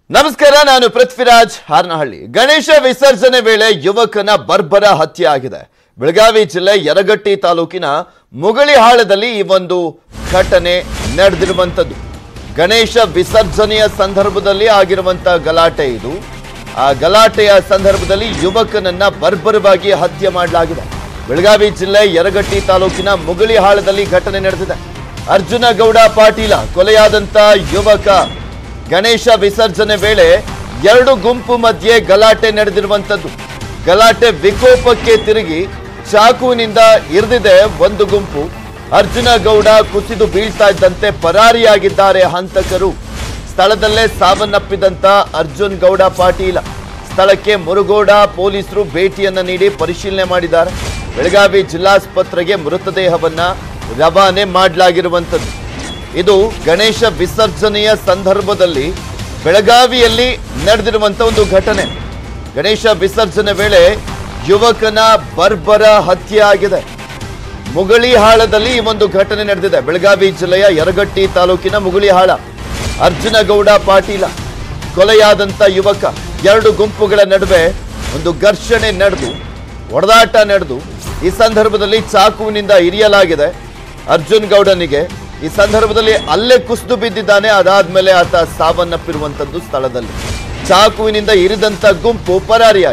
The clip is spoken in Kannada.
ನಮಸ್ಕಾರ ನಾನು ಪೃಥ್ವಿರಾಜ್ ಹಾರನಹಳ್ಳಿ ಗಣೇಶ ವಿಸರ್ಜನೆ ವೇಳೆ ಯುವಕನ ಬರ್ಬರ ಹತ್ಯೆ ಆಗಿದೆ ಬೆಳಗಾವಿ ಜಿಲ್ಲೆ ಯರಗಟ್ಟಿ ತಾಲೂಕಿನ ಮುಗಳಿಹಾಳದಲ್ಲಿ ಈ ಒಂದು ಘಟನೆ ನಡೆದಿರುವಂಥದ್ದು ಗಣೇಶ ವಿಸರ್ಜನೆಯ ಸಂದರ್ಭದಲ್ಲಿ ಆಗಿರುವಂತ ಗಲಾಟೆ ಇದು ಆ ಗಲಾಟೆಯ ಸಂದರ್ಭದಲ್ಲಿ ಯುವಕನನ್ನ ಬರ್ಬರವಾಗಿ ಹತ್ಯೆ ಮಾಡಲಾಗಿದೆ ಬೆಳಗಾವಿ ಜಿಲ್ಲೆ ಯರಗಟ್ಟಿ ತಾಲೂಕಿನ ಮುಗಳಿಹಾಳದಲ್ಲಿ ಘಟನೆ ನಡೆದಿದೆ ಅರ್ಜುನ ಗೌಡ ಪಾಟೀಲ ಕೊಲೆಯಾದಂತ ಯುವಕ ಗಣೇಶ ವಿಸರ್ಜನೆ ವೇಳೆ ಎರಡು ಗುಂಪು ಮಧ್ಯೆ ಗಲಾಟೆ ನಡೆದಿರುವಂತದ್ದು ಗಲಾಟೆ ವಿಕೋಪಕ್ಕೆ ತಿರುಗಿ ಚಾಕುವಿನಿಂದ ಇರಿದಿದೆ ಒಂದು ಗುಂಪು ಅರ್ಜುನ ಗೌಡ ಕುಸಿದು ಬೀಳ್ತಾ ಇದ್ದಂತೆ ಪರಾರಿಯಾಗಿದ್ದಾರೆ ಹಂತಕರು ಸ್ಥಳದಲ್ಲೇ ಸಾವನ್ನಪ್ಪಿದಂತ ಅರ್ಜುನ್ ಗೌಡ ಪಾಟೀಲ ಸ್ಥಳಕ್ಕೆ ಮುರುಗೋಡ ಪೊಲೀಸರು ಭೇಟಿಯನ್ನ ನೀಡಿ ಪರಿಶೀಲನೆ ಮಾಡಿದ್ದಾರೆ ಬೆಳಗಾವಿ ಜಿಲ್ಲಾಸ್ಪತ್ರೆಗೆ ಮೃತದೇಹವನ್ನ ರವಾನೆ ಮಾಡಲಾಗಿರುವಂತದ್ದು ಇದು ಗಣೇಶ ವಿಸರ್ಜನೆಯ ಸಂದರ್ಭದಲ್ಲಿ ಬೆಳಗಾವಿಯಲ್ಲಿ ನಡೆದಿರುವಂತ ಒಂದು ಘಟನೆ ಗಣೇಶ ವಿಸರ್ಜನೆ ವೇಳೆ ಯುವಕನ ಬರ್ಬರ ಹತ್ಯೆ ಆಗಿದೆ ಮುಗಳಿಹಾಳದಲ್ಲಿ ಈ ಒಂದು ಘಟನೆ ನಡೆದಿದೆ ಬೆಳಗಾವಿ ಜಿಲ್ಲೆಯ ಯರಗಟ್ಟಿ ತಾಲೂಕಿನ ಮುಗಳಿಹಾಳ ಅರ್ಜುನ ಗೌಡ ಪಾಟೀಲ ಕೊಲೆಯಾದಂತ ಯುವಕ ಎರಡು ಗುಂಪುಗಳ ನಡುವೆ ಒಂದು ಘರ್ಷಣೆ ನಡೆದು ಹೊಡೆದಾಟ ನಡೆದು ಈ ಸಂದರ್ಭದಲ್ಲಿ ಚಾಕುವಿನಿಂದ ಇರಿಯಲಾಗಿದೆ ಅರ್ಜುನ್ ಗೌಡನಿಗೆ ಈ ಸಂದರ್ಭದಲ್ಲಿ ಅಲ್ಲೇ ಕುಸಿದು ಬಿದ್ದಿದ್ದಾನೆ ಅದಾದ್ಮೇಲೆ ಆತ ಸಾವನ್ನಪ್ಪಿರುವಂತದ್ದು ಸ್ಥಳದಲ್ಲಿ ಚಾಕುವಿನಿಂದ ಇರಿದಂತ ಗುಂಪು ಪರಾರಿಯಾಗಿದೆ